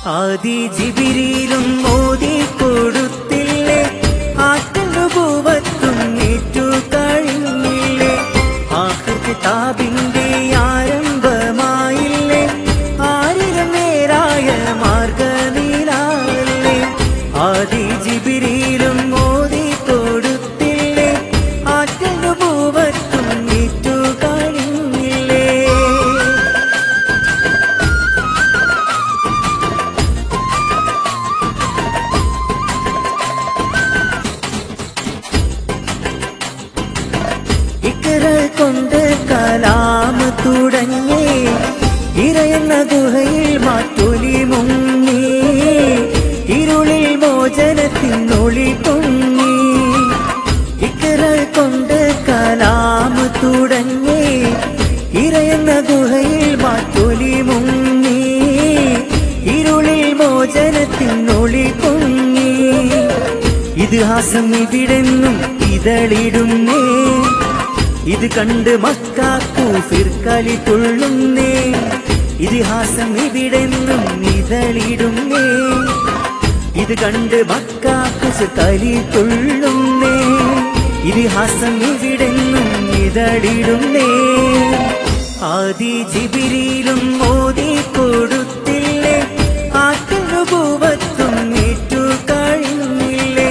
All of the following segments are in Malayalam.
ആദി ജിബിരിയിലും മോദി കൊടുത്തില്ലേ ആറ്റനുഭൂവത്തും ഏറ്റു കഴിഞ്ഞില്ലേ ആഹൃ കിതാബിന്റെ ആരംഭമായില്ലേ ആരിലും നേരായ മാർഗനിലാലേ ആദി ജിബിരിയിലും മോദി കൊടുത്തില്ലേ ആറ്റനുഭൂവത്തും ഏറ്റു കഴിഞ്ഞില്ലേ ഇക്കറ കൊണ്ട് കലാമ തുടങ്ങി ഇറയുന്ന ഗുഹയിൽ മാറ്റൊലി മുങ്ങി ഇരുളിൽ മോചനത്തിനൊളി പൊങ്ങി ഇക്കറ കൊണ്ട് കലാമ തുടങ്ങി ഇറയുന്ന ഗുഹയിൽ മാറ്റൊലി മുങ്ങി ഇരുളിൽ മോചനത്തിനൊളി പൊങ്ങി ഇതിഹാസം ഇവിടെന്നും ഇതളിടുന്നേ ഇത് കണ്ട് മക്കാക്കു ഫിർക്കലി തുള്ളുന്നേ ഇതിഹാസം ഇവിടെന്നും ഇതളിടുന്നേ ഇത് കണ്ട് മക്കാക്കു കലി തുള്ളുന്നേ ഇതിഹാസം ഇവിടെന്നും ഇതളിടുന്നേ ആദി ജിബിരിയിലും മോദി കൊടുത്തില്ലേ ആറ്റനുഭൂവത്തും ഏറ്റു കഴിഞ്ഞില്ലേ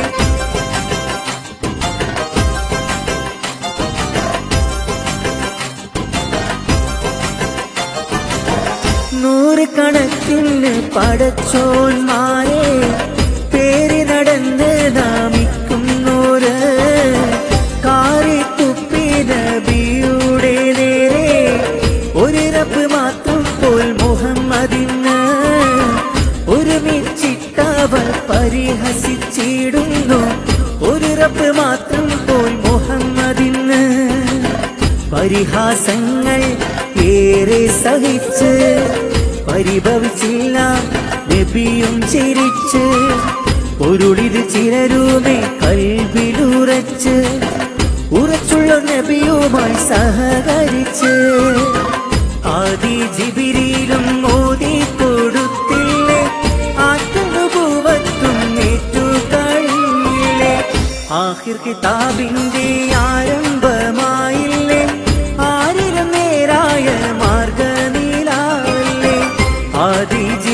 നൂറുകണക്കിന് പടച്ചോന്മാരെ പേര് നടന്ന് നാമിക്കുന്നോര് കാറി തുപ്പി നബിയുടെ നേരെ ഒരു റബ്ബ് മാത്രം പോൽ മുഹമ്മദിന് ഒരുമിച്ചിട്ടവർ പരിഹസിച്ചിടുന്നു ഒരു റബ്ബ് മാത്രം പോൽ മുഹമ്മദിന് പരിഹാസങ്ങൾ ഏറെ സഹിച്ച് പരിഭവിച്ചില്ല നബിയും ചിരിച്ച് പൊരുളിത് ചിലരുമേ കൽവിലുറച്ച് ഉറച്ചുള്ള നബിയുമായി സഹകരിച്ച് ആദി ജിബിരിയിലും മോദി കൊടുത്തില്ലേ ആറ്റനുഭൂവത്തും ഏറ്റു കഴിഞ്ഞില്ലേ ആഹിർ കിതാബിന്റെ ആരംഭമായില്ലേ ആരിലും നേരായ മാർഗനിലാലേ ആദി